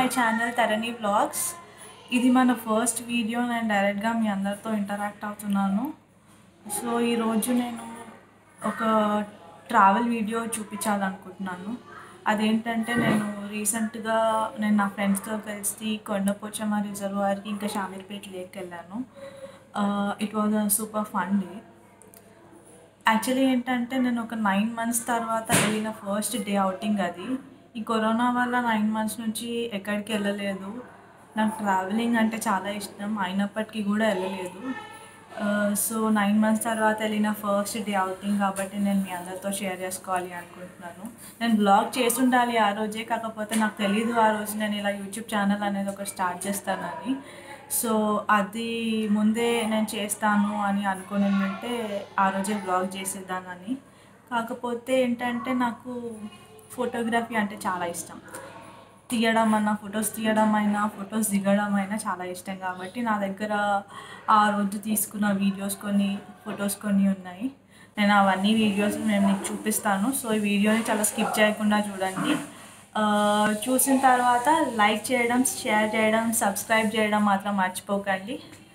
channel తరణి vlogs ఇది మన first video నేను డైరెక్ట్గా మీ అందరితో ఇంటరాక్ట్ అవుతున్నాను సో ఈరోజు నేను ఒక ట్రావెల్ వీడియో చూపించాలనుకుంటున్నాను అదేంటంటే నేను రీసెంట్గా నేను నా ఫ్రెండ్స్తో కలిసి కొండపోచమ్మ రిజర్వాయర్కి ఇంకా షామీర్పేట లేక్ వెళ్ళాను it was a super fun day actually ఏంటంటే నేను ఒక నైన్ మంత్స్ తర్వాత వెళ్ళిన ఫస్ట్ డే అవుటింగ్ అది ఈ కరోనా వల్ల నైన్ మంత్స్ నుంచి ఎక్కడికి వెళ్ళలేదు నాకు ట్రావెలింగ్ అంటే చాలా ఇష్టం అయినప్పటికీ కూడా వెళ్ళలేదు సో నైన్ మంత్స్ తర్వాత వెళ్ళిన ఫస్ట్ డే అవుటింగ్ కాబట్టి నేను మీ అందరితో షేర్ చేసుకోవాలి అనుకుంటున్నాను నేను బ్లాగ్ చేసి ఉండాలి ఆ రోజే కాకపోతే నాకు తెలీదు ఆ రోజు నేను ఇలా యూట్యూబ్ ఛానల్ అనేది ఒక స్టార్ట్ చేస్తానని సో అది ముందే నేను చేస్తాను అని అనుకుని ఉంటే ఆ రోజే బ్లాగ్ చేసేద్దానని కాకపోతే ఏంటంటే నాకు ఫోటోగ్రఫీ అంటే చాలా ఇష్టం తీయడం అన్న ఫొటోస్ తీయడం అయినా ఫొటోస్ దిగడం అయినా చాలా ఇష్టం కాబట్టి నా దగ్గర ఆ రోజు తీసుకున్న వీడియోస్ కొన్ని ఫొటోస్ కొన్ని ఉన్నాయి నేను అవన్నీ వీడియోస్ నేను మీకు చూపిస్తాను సో ఈ వీడియోని చాలా స్కిప్ చేయకుండా చూడండి ఆ, చూసిన తర్వాత లైక్ చేయడం షేర్ చేయడం సబ్స్క్రైబ్ చేయడం మాత్రం మర్చిపోకండి